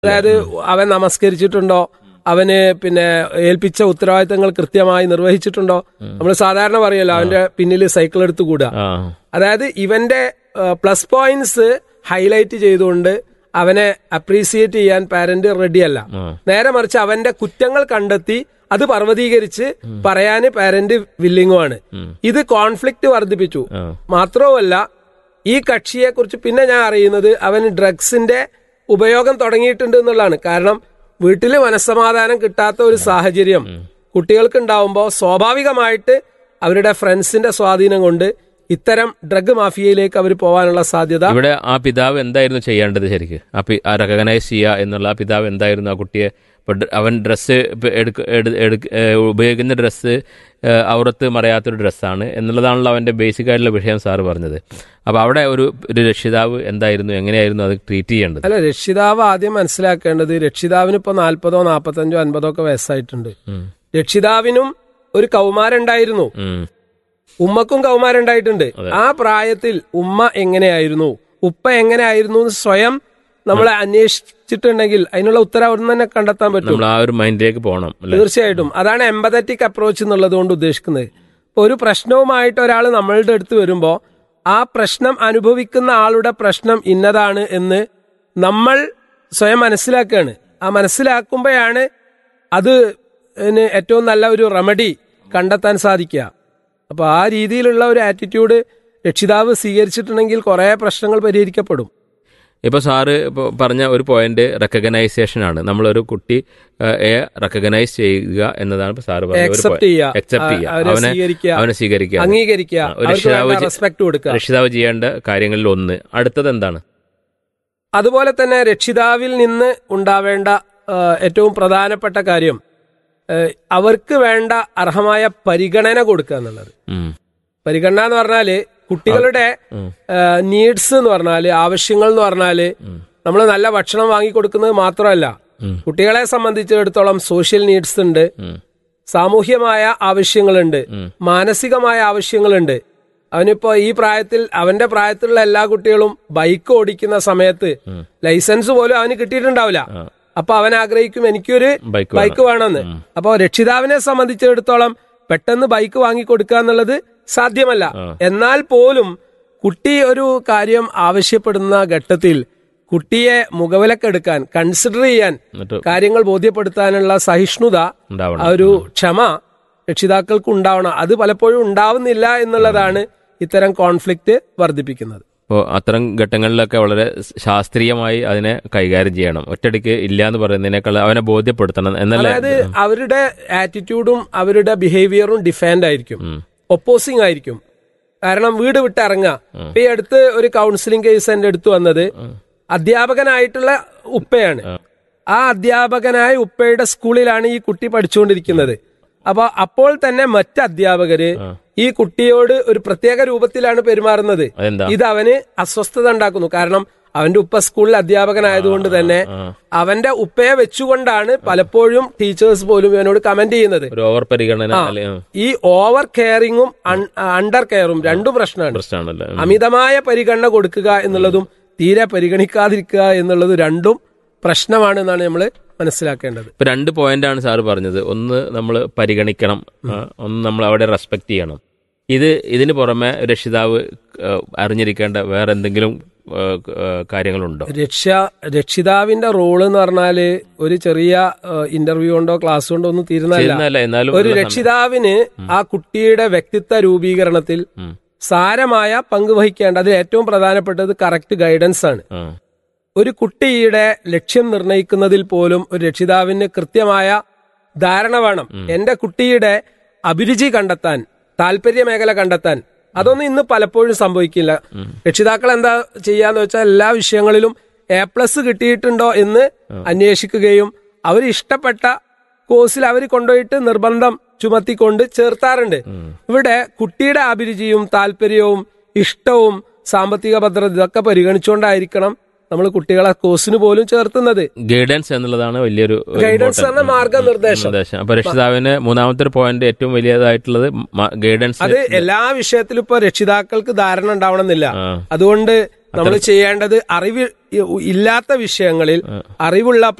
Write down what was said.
അതായത് അവൻ നമസ്കരിച്ചിട്ടുണ്ടോ അവന് പിന്നെ ഏൽപ്പിച്ച ഉത്തരവാദിത്തങ്ങൾ കൃത്യമായി നിർവഹിച്ചിട്ടുണ്ടോ നമ്മൾ സാധാരണ പറയല്ലോ അവന്റെ പിന്നിൽ സൈക്കിൾ എടുത്ത് കൂടുക ആ അതായത് ഇവന്റെ പ്ലസ് പോയിന്റ്സ് ഹൈലൈറ്റ് ചെയ്തുകൊണ്ട് അവനെ അപ്രീസിയേറ്റ് ചെയ്യാൻ പാരന്റ് റെഡിയല്ല ആ. നേരെ മറിച്ച് അവന്റെ കുറ്റങ്ങൾ കണ്ടെത്തി അത് പർവ്വതീകരിച്ച് പറയാന് പാരന്റ് വില്ലിങ്ങുമാണ് ഇത് കോൺഫ്ലിക്റ്റ് വർദ്ധിപ്പിച്ചു ആ. മാത്രവുമല്ല ഈ കക്ഷിയെ കുറിച്ച് പിന്നെ ഞാൻ അറിയുന്നത് അവൻ ഡ്രഗ്സിന്റെ ഉപയോഗം തുടങ്ങിയിട്ടുണ്ട് എന്നുള്ളതാണ് കാരണം വീട്ടിൽ മനസ്സമാധാനം കിട്ടാത്ത ഒരു സാഹചര്യം കുട്ടികൾക്ക് ഉണ്ടാവുമ്പോൾ സ്വാഭാവികമായിട്ട് അവരുടെ ഫ്രണ്ട്സിന്റെ സ്വാധീനം കൊണ്ട് ഇത്തരം ഡ്രഗ് മാഫിയയിലേക്ക് അവർ പോകാനുള്ള സാധ്യത ഇവിടെ ആ പിതാവ് എന്തായിരുന്നു ചെയ്യേണ്ടത് ശരിക്ക് ആ പി ആ റെക്കഗ്നൈസ് ചെയ്യുക എന്നുള്ള ആ പിതാവ് എന്തായിരുന്നു ആ കുട്ടിയെ ഇപ്പൊ ഡ- അവൻ ഡ്രസ്സ് ഉപയോഗിക്കുന്ന ഡ്രസ്സ് ഔറത്ത് മറയാത്തൊരു ഡ്രസ്സാണ് എന്നുള്ളതാണല്ലോ അവന്റെ ബേസിക് ആയിട്ടുള്ള വിഷയം സാറ് പറഞ്ഞത് അപ്പൊ അവിടെ ഒരു ഒരു രക്ഷിതാവ് എന്തായിരുന്നു എങ്ങനെയായിരുന്നു അത് ട്രീറ്റ് ചെയ്യേണ്ടത് അല്ല രക്ഷിതാവ് ആദ്യം മനസ്സിലാക്കേണ്ടത് രക്ഷിതാവിന് ഇപ്പൊ നാൽപ്പതോ നാൽപ്പത്തഞ്ചോ അൻപതോ ഒക്കെ വയസ്സായിട്ടുണ്ട് ഉം. രക്ഷിതാവിനും ഒരു കൗമാരുണ്ടായിരുന്നു ഉം. ഉമ്മക്കും കൗമാരുണ്ടായിട്ടുണ്ട് ആ പ്രായത്തിൽ ഉമ്മ എങ്ങനെയായിരുന്നു ഉപ്പ എങ്ങനെയായിരുന്നു എന്ന് സ്വയം നമ്മൾ അന്വേഷിച്ചിട്ടുണ്ടെങ്കിൽ അതിനുള്ള ഉത്തരം അവിടെ നിന്ന് തന്നെ കണ്ടെത്താൻ പറ്റും നമ്മൾ ആ ഒരു മൈൻഡിലേക്ക് പോകണം അല്ലെ തീർച്ചയായിട്ടും അതാണ് എമ്പതറ്റിക് അപ്രോച്ച് എന്നുള്ളത് കൊണ്ട് ഉദ്ദേശിക്കുന്നത് ഇപ്പൊ ഒരു പ്രശ്നവുമായിട്ട് ഒരാൾ നമ്മളുടെ അടുത്ത് വരുമ്പോൾ ആ പ്രശ്നം അനുഭവിക്കുന്ന ആളുടെ പ്രശ്നം ഇന്നതാണ് എന്ന് നമ്മൾ സ്വയം മനസ്സിലാക്കുകയാണ് ആ മനസ്സിലാക്കുമ്പോഴാണ് അത് ന് ഏറ്റവും നല്ല ഒരു റെമഡി കണ്ടെത്താൻ സാധിക്കുക അപ്പൊ ആ രീതിയിലുള്ള ഒരു ആറ്റിറ്റ്യൂഡ് രക്ഷിതാവ് സ്വീകരിച്ചിട്ടുണ്ടെങ്കിൽ കുറെ പ്രശ്നങ്ങൾ പരിഹരിക്കപ്പെടും ഇപ്പൊ സാറ് ഇപ്പൊ പറഞ്ഞ ഒരു പോയിന്റ് റെക്കഗ്നൈസേഷൻ ആണ് നമ്മളൊരു കുട്ടി റെക്കഗ്നൈസ് ചെയ്യുക എന്നതാണ് ഇപ്പൊ സാറ് പറഞ്ഞ ഒരു Accept ചെയ്യുക. അക്സെപ്റ്റ് ചെയ്യുക ആ, അവരെ അവനെ സ്വീകരിക്കുക. അവനെ സ്വീകരിക്കുക അംഗീകരിക്കുക ആ, ഒരു അവർക്ക് രക്ഷിതാവ് വേണ്ട ചെ- റെസ്പെക്ട് കൊടുക്കുക രക്ഷിതാവ് ചെയ്യേണ്ട കാര്യങ്ങളിൽ ഒന്ന് അടുത്തത് എന്താണ് അതുപോലെ തന്നെ രക്ഷിതാവിൽ നിന്ന് ഉണ്ടാവേണ്ട ആ, ഏറ്റവും പ്രധാനപ്പെട്ട കാര്യം ആ, അവർക്ക് വേണ്ട അർഹമായ പരിഗണന കൊടുക്കുക എന്നുള്ളത് ഉം. പരിഗണന എന്ന് പറഞ്ഞാല് കുട്ടികളുടെ നീഡ്സ് എന്ന് പറഞ്ഞാല് ആവശ്യങ്ങൾ എന്ന് പറഞ്ഞാല് നമ്മൾ നല്ല ഭക്ഷണം വാങ്ങി കൊടുക്കുന്നത് മാത്രമല്ല ഉം. കുട്ടികളെ സംബന്ധിച്ചിടത്തോളം സോഷ്യൽ നീഡ്സ് ഉണ്ട് ഉം. സാമൂഹ്യമായ ആവശ്യങ്ങളുണ്ട് മാനസികമായ ആവശ്യങ്ങളുണ്ട് അവനിപ്പോ ഈ പ്രായത്തിൽ അവന്റെ പ്രായത്തിലുള്ള എല്ലാ കുട്ടികളും ബൈക്ക് ഓടിക്കുന്ന സമയത്ത് ലൈസൻസ് പോലും അവന് കിട്ടിയിട്ടുണ്ടാവില്ല അപ്പൊ അവൻ ആഗ്രഹിക്കും എനിക്കൊരു ബൈക്ക് ബൈക്ക് വേണമെന്ന് അപ്പൊ രക്ഷിതാവിനെ സംബന്ധിച്ചിടത്തോളം പെട്ടെന്ന് ബൈക്ക് വാങ്ങിക്കൊടുക്കുക എന്നുള്ളത് സാധ്യമല്ല എന്നാൽ പോലും കുട്ടി ഒരു കാര്യം ആവശ്യപ്പെടുന്ന ഘട്ടത്തിൽ കുട്ടിയെ മുഖവിലക്കെടുക്കാൻ കൺസിഡർ ചെയ്യാൻ എന്നിട്ട് കാര്യങ്ങൾ ബോധ്യപ്പെടുത്താനുള്ള സഹിഷ്ണുത ഉണ്ടാവണം ആ ഒരു ക്ഷമ രക്ഷിതാക്കൾക്ക് ഉണ്ടാവണം അത് പലപ്പോഴും ഉണ്ടാവുന്നില്ല എന്നുള്ളതാണ് ഇത്തരം കോൺഫ്ലിക്റ്റ് വർദ്ധിപ്പിക്കുന്നത് അപ്പോൾ അത്തരം ഘട്ടങ്ങളിലൊക്കെ വളരെ ശാസ്ത്രീയമായി അതിനെ കൈകാര്യം ചെയ്യണം ഒറ്റടിക്ക് ഇല്ല എന്ന് പറയുന്നതിനേക്കാൾ അവനെ ബോധ്യപ്പെടുത്തണം എന്നല്ലേ അതായത് അവരുടെ ആറ്റിറ്റ്യൂഡും അവരുടെ ബിഹേവിയറും ഡിഫാൻഡ് ആയിരിക്കും ഒപ്പോസിങ് ആയിരിക്കും കാരണം വീട് വിട്ട് ഇറങ്ങുക ഇപ്പൊ ഈ അടുത്ത് ഒരു കൗൺസിലിംഗ് കേസ് എന്റെ അടുത്ത് വന്നത് അധ്യാപകനായിട്ടുള്ള ഉപ്പയാണ് ആ അധ്യാപകനായ ഉപ്പയുടെ സ്കൂളിലാണ് ഈ കുട്ടി പഠിച്ചുകൊണ്ടിരിക്കുന്നത് അപ്പൊ അപ്പോൾ തന്നെ മറ്റ് അധ്യാപകര് ഈ കുട്ടിയോട് ഒരു പ്രത്യേക രൂപത്തിലാണ് പെരുമാറുന്നത് അതെന്താ ഇത് അവന് അസ്വസ്ഥത ഉണ്ടാക്കുന്നു കാരണം അവന്റെ ഉപ്പ സ്കൂളിൽ അധ്യാപകനായതുകൊണ്ട് തന്നെ അവന്റെ ഉപ്പയെ വെച്ചുകൊണ്ടാണ് പലപ്പോഴും ടീച്ചേഴ്സ് പോലും ഇവനോട് കമന്റ് ചെയ്യുന്നത് ഒരു ഓവർ പരിഗണന അല്ലെ ആ, ഈ ഓവർ കെയറിങ്ങും അണ്ടർ കെയറും രണ്ടും പ്രശ്നമാണ് പ്രശ്നമാണല്ലോ ഉം. അമിതമായ പരിഗണന കൊടുക്കുക എന്നുള്ളതും തീരെ പരിഗണിക്കാതിരിക്കുക എന്നുള്ളതും രണ്ടും പ്രശ്നമാണ് എന്നാണ് നമ്മൾ മനസ്സിലാക്കേണ്ടത് ഇപ്പൊ രണ്ട് പോയിന്റാണ് സാറ് പറഞ്ഞത് ഒന്ന് നമ്മൾ പരിഗണിക്കണം ആ, ഒന്ന് നമ്മൾ അവിടെ റെസ്പെക്ട് ചെയ്യണം ഇത് ഇതിന് പുറമെ രക്ഷിതാവ് ആ, അറിഞ്ഞിരിക്കേണ്ട വേറെ എന്തെങ്കിലും ആ, ആ, കാര്യങ്ങളുണ്ടോ രക്ഷ രക്ഷിതാവിന്റെ റോള് എന്ന് പറഞ്ഞാല് ഒരു ചെറിയ ഇന്റർവ്യൂ കൊണ്ടോ ക്ലാസ് കൊണ്ടോ ഒന്നും തീരുന്നതല്ല ചെയ്യുന്നതല്ല എന്നാലും ഒരു രക്ഷിതാവിന് ആ കുട്ടിയുടെ വ്യക്തിത്വ രൂപീകരണത്തിൽ ഉം. സാരമായ പങ്ക് വഹിക്കേണ്ട അതിൽ ഏറ്റവും പ്രധാനപ്പെട്ടത് കറക്റ്റ് ഗൈഡൻസ് ആണ് ആ, ഒരു കുട്ടിയുടെ ലക്ഷ്യം നിർണ്ണയിക്കുന്നതിൽ പോലും ഒരു രക്ഷിതാവിന് കൃത്യമായ ധാരണ വേണം എന്റെ കുട്ടിയുടെ അഭിരുചി കണ്ടെത്താൻ താല്പര്യ മേഖല കണ്ടെത്താൻ അതൊന്നും ഇന്ന് പലപ്പോഴും സംഭവിക്കില്ല രക്ഷിതാക്കൾ എന്താ ചെയ്യാന്ന് വെച്ചാൽ എല്ലാ വിഷയങ്ങളിലും എ പ്ലസ് കിട്ടിയിട്ടുണ്ടോ എന്ന് അന്വേഷിക്കുകയും അവർ ഇഷ്ടപ്പെട്ട കോഴ്സിൽ അവർ കൊണ്ടുപോയിട്ട് നിർബന്ധം ചുമത്തിക്കൊണ്ട് ചേർത്താറുണ്ട് ഇവിടെ കുട്ടിയുടെ അഭിരുചിയും താല്പര്യവും ഇഷ്ടവും സാമ്പത്തിക ഭദ്രത ഇതൊക്കെ പരിഗണിച്ചുകൊണ്ടായിരിക്കണം നമ്മൾ കുട്ടികളെ കോഴ്സിന് പോലും ചേർത്തുന്നത് ഗൈഡൻസ് എന്നുള്ളതാണ് വലിയൊരു ഒരു ഗൈഡൻസ് important എന്ന മാർഗനിർദ്ദേശം നിർദ്ദേശം അപ്പൊ രക്ഷിതാവിന് മൂന്നാമത്തെ ഒരു പോയിന്റ് ഏറ്റവും വലിയതായിട്ടുള്ളത് ഗൈഡൻസ് അത് എല്ലാ വിഷയത്തിലും ഇപ്പൊ രക്ഷിതാക്കൾക്ക് ധാരണ ഉണ്ടാവണമെന്നില്ല ആ. അതുകൊണ്ട് നമ്മൾ ചെയ്യേണ്ടത് അറിവ് ഇ- ഇല്ലാത്ത വിഷയങ്ങളിൽ അറിവുള്ള